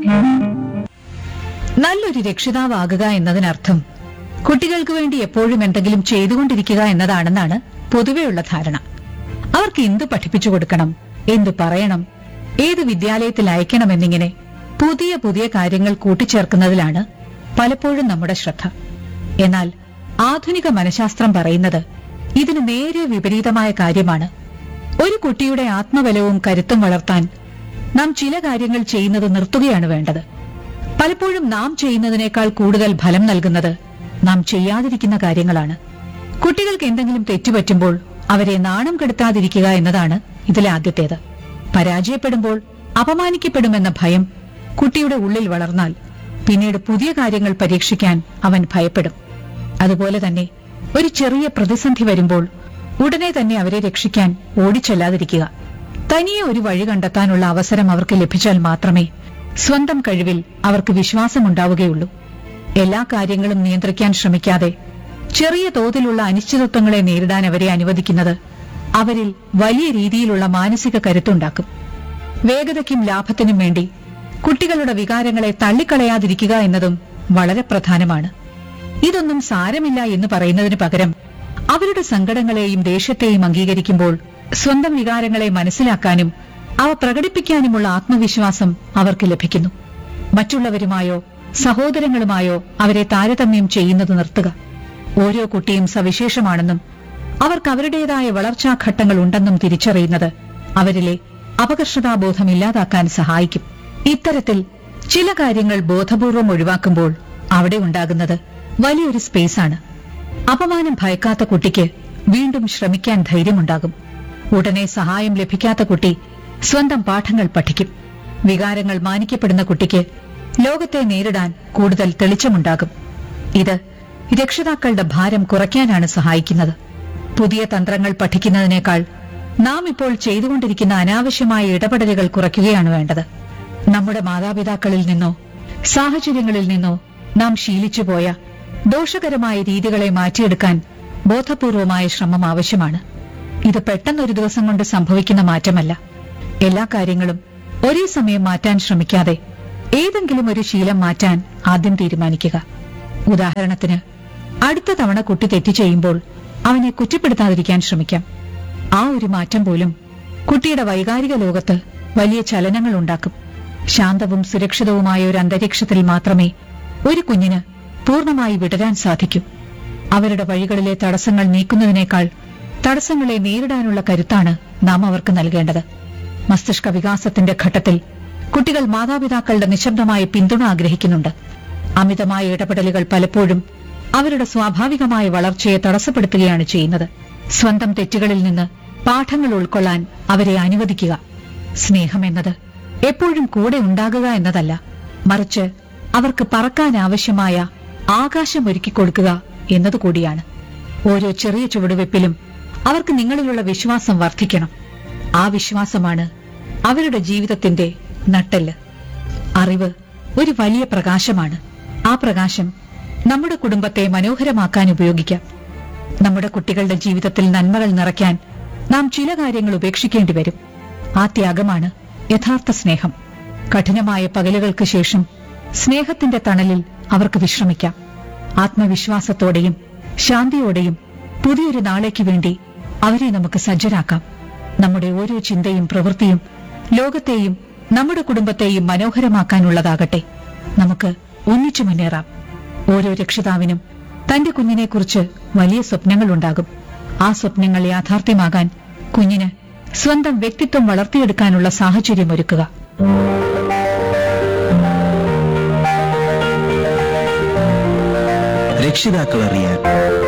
നല്ലൊരു രക്ഷിതാവാകുക എന്നതിനർത്ഥം കുട്ടികൾക്ക് വേണ്ടി എപ്പോഴും എന്തെങ്കിലും ചെയ്തുകൊണ്ടിരിക്കുക എന്നതാണെന്നാണ് പൊതുവെയുള്ള ധാരണ അവർക്ക് എന്തു പഠിപ്പിച്ചു കൊടുക്കണം എന്തു പറയണം ഏത് വിദ്യാലയത്തിൽ അയക്കണമെന്നിങ്ങനെ പുതിയ പുതിയ കാര്യങ്ങൾ കൂട്ടിച്ചേർക്കുന്നതിലാണ് പലപ്പോഴും നമ്മുടെ ശ്രദ്ധ എന്നാൽ ആധുനിക മനഃശാസ്ത്രം പറയുന്നത് ഇതിന് നേരെ വിപരീതമായ കാര്യമാണ് ഒരു കുട്ടിയുടെ ആത്മബലവും കരുത്തും വളർത്താൻ നാം ചില കാര്യങ്ങൾ ചെയ്യുന്നത് നിർത്തുകയാണ് വേണ്ടത് പലപ്പോഴും നാം ചെയ്യുന്നതിനേക്കാൾ കൂടുതൽ ഫലം നൽകുന്നത് നാം ചെയ്യാതിരിക്കുന്ന കാര്യങ്ങളാണ് കുട്ടികൾക്ക് എന്തെങ്കിലും തെറ്റുപറ്റുമ്പോൾ അവരെ നാണം കെടുത്താതിരിക്കുക എന്നതാണ് ഇതിലെ ആദ്യത്തേത് പരാജയപ്പെടുമ്പോൾ അപമാനിക്കപ്പെടുമെന്ന ഭയം കുട്ടിയുടെ ഉള്ളിൽ വളർന്നാൽ പിന്നീട് പുതിയ കാര്യങ്ങൾ പരീക്ഷിക്കാൻ അവൻ ഭയപ്പെടും അതുപോലെ തന്നെ ഒരു ചെറിയ പ്രതിസന്ധി വരുമ്പോൾ ഉടനെ തന്നെ അവരെ രക്ഷിക്കാൻ ഓടിച്ചെല്ലാതിരിക്കുക തനിയെ ഒരു വഴി കണ്ടെത്താനുള്ള അവസരം അവർക്ക് ലഭിച്ചാൽ മാത്രമേ സ്വന്തം കഴിവിൽ അവർക്ക് വിശ്വാസമുണ്ടാവുകയുള്ളൂ എല്ലാ കാര്യങ്ങളും നിയന്ത്രിക്കാൻ ശ്രമിക്കാതെ ചെറിയ തോതിലുള്ള അനിശ്ചിതത്വങ്ങളെ നേരിടാൻ അവരെ അനുവദിക്കുന്നത് അവരിൽ വലിയ രീതിയിലുള്ള മാനസിക കരുത്തുണ്ടാക്കും വേഗതയ്ക്കും ലാഭത്തിനും വേണ്ടി കുട്ടികളുടെ വികാരങ്ങളെ തള്ളിക്കളയാതിരിക്കുക എന്നതും വളരെ പ്രധാനമാണ് ഇതൊന്നും സാരമില്ല എന്ന് പറയുന്നതിന് പകരം അവരുടെ സങ്കടങ്ങളെയും ദേഷ്യത്തെയും അംഗീകരിക്കുമ്പോൾ സ്വന്തം വികാരങ്ങളെ മനസ്സിലാക്കാനും അവ പ്രകടിപ്പിക്കാനുമുള്ള ആത്മവിശ്വാസം അവർക്ക് ലഭിക്കുന്നു മറ്റുള്ളവരുമായോ സഹോദരങ്ങളുമായോ അവരെ താരതമ്യം ചെയ്യുന്നത് നിർത്തുക ഓരോ കുട്ടിയും സവിശേഷമാണെന്നും അവർക്ക് അവരുടേതായ വളർച്ചാഘട്ടങ്ങൾ ഉണ്ടെന്നും തിരിച്ചറിയുന്നത് അവരിലെ അപകർഷതാബോധം ഇല്ലാതാക്കാൻ സഹായിക്കും ഇത്തരത്തിൽ ചില കാര്യങ്ങൾ ബോധപൂർവം ഒഴിവാക്കുമ്പോൾ അവിടെ ഉണ്ടാകുന്നത് വലിയൊരു സ്പേസാണ് അപമാനം ഭയക്കാത്ത കുട്ടിക്ക് വീണ്ടും ശ്രമിക്കാൻ ധൈര്യമുണ്ടാകും ഉടനെ സഹായം ലഭിക്കാത്ത കുട്ടി സ്വന്തം പാഠങ്ങൾ പഠിക്കും വികാരങ്ങൾ മാനിക്കപ്പെടുന്ന കുട്ടിക്ക് ലോകത്തെ നേരിടാൻ കൂടുതൽ തെളിച്ചമുണ്ടാകും ഇത് രക്ഷിതാക്കളുടെ ഭാരം കുറയ്ക്കാനാണ് സഹായിക്കുന്നത് പുതിയ തന്ത്രങ്ങൾ പഠിക്കുന്നതിനേക്കാൾ നാം ഇപ്പോൾ ചെയ്തുകൊണ്ടിരിക്കുന്ന അനാവശ്യമായ ഇടപെടലുകൾ കുറയ്ക്കുകയാണ് വേണ്ടത് നമ്മുടെ മാതാപിതാക്കളിൽ നിന്നോ സാഹചര്യങ്ങളിൽ നിന്നോ നാം ശീലിച്ചുപോയ ദോഷകരമായ രീതികളെ മാറ്റിയെടുക്കാൻ ബോധപൂർവമായ ശ്രമം ആവശ്യമാണ് ഇത് പെട്ടെന്നൊരു ദിവസം കൊണ്ട് സംഭവിക്കുന്ന മാറ്റമല്ല എല്ലാ കാര്യങ്ങളും ഒരേ സമയം മാറ്റാൻ ശ്രമിക്കാതെ ഏതെങ്കിലും ഒരു ശീലം മാറ്റാൻ ആദ്യം തീരുമാനിക്കുക ഉദാഹരണത്തിന് അടുത്ത തവണ കുട്ടി തെറ്റ് ചെയ്യുമ്പോൾ അവനെ കുറ്റപ്പെടുത്താതിരിക്കാൻ ശ്രമിക്കാം ആ ഒരു മാറ്റം പോലും കുട്ടിയുടെ വൈകാരിക ലോകത്ത് വലിയ ചലനങ്ങൾ ഉണ്ടാക്കും ശാന്തവും സുരക്ഷിതവുമായ ഒരു അന്തരീക്ഷത്തിൽ മാത്രമേ ഒരു കുഞ്ഞിന് പൂർണ്ണമായി വിടരാൻ സാധിക്കൂ അവരുടെ വഴികളിലെ തടസ്സങ്ങൾ നീക്കുന്നതിനേക്കാൾ തടസ്സങ്ങളെ നേരിടാനുള്ള കരുത്താണ് നാം അവർക്ക് നൽകേണ്ടത് മസ്തിഷ്ക വികാസത്തിന്റെ ഘട്ടത്തിൽ കുട്ടികൾ മാതാപിതാക്കളുടെ നിശബ്ദമായ പിന്തുണ ആഗ്രഹിക്കുന്നുണ്ട് അമിതമായ ഇടപെടലുകൾ പലപ്പോഴും അവരുടെ സ്വാഭാവികമായ വളർച്ചയെ തടസ്സപ്പെടുത്തുകയാണ് ചെയ്യുന്നത് സ്വന്തം തെറ്റുകളിൽ നിന്ന് പാഠങ്ങൾ ഉൾക്കൊള്ളാൻ അവരെ അനുവദിക്കുക സ്നേഹമെന്നത് എപ്പോഴും കൂടെ ഉണ്ടാകുക എന്നതല്ല മറിച്ച് അവർക്ക് പറക്കാൻ ആവശ്യമായ ആകാശം ഒരുക്കിക്കൊടുക്കുക എന്നതുകൂടിയാണ് ഓരോ ചെറിയ ചുവടുവെപ്പിലും അവർക്ക് നിങ്ങളിലുള്ള വിശ്വാസം വർദ്ധിക്കണം ആ വിശ്വാസമാണ് അവരുടെ ജീവിതത്തിന്റെ നട്ടെല്ല് അറിവ് ഒരു വലിയ പ്രകാശമാണ് ആ പ്രകാശം നമ്മുടെ കുടുംബത്തെ മനോഹരമാക്കാൻ ഉപയോഗിക്കാം നമ്മുടെ കുട്ടികളുടെ ജീവിതത്തിൽ നന്മകൾ നിറയ്ക്കാൻ നാം ചില കാര്യങ്ങൾ ഉപേക്ഷിക്കേണ്ടി വരും ആ ത്യാഗമാണ് യഥാർത്ഥ സ്നേഹം കഠിനമായ പകലുകൾക്ക് ശേഷം സ്നേഹത്തിന്റെ തണലിൽ അവർക്ക് വിശ്രമിക്കാം ആത്മവിശ്വാസത്തോടെയും ശാന്തിയോടെയും പുതിയൊരു നാളേക്ക് വേണ്ടി അവരെ നമുക്ക് സജ്ജരാക്കാം നമ്മുടെ ഓരോ ചിന്തയും പ്രവൃത്തിയും ലോകത്തെയും നമ്മുടെ കുടുംബത്തെയും മനോഹരമാക്കാനുള്ളതാകട്ടെ നമുക്ക് ഒന്നിച്ചു മുന്നേറാം ഓരോ രക്ഷിതാവിനും തന്റെ കുഞ്ഞിനെക്കുറിച്ച് വലിയ സ്വപ്നങ്ങളുണ്ടാകും ആ സ്വപ്നങ്ങൾ യാഥാർത്ഥ്യമാകാൻ കുഞ്ഞിന് സ്വന്തം വ്യക്തിത്വം വളർത്തിയെടുക്കാനുള്ള സാഹചര്യമൊരുക്കുക രക്ഷിതാക്കൾ അറിയാൻ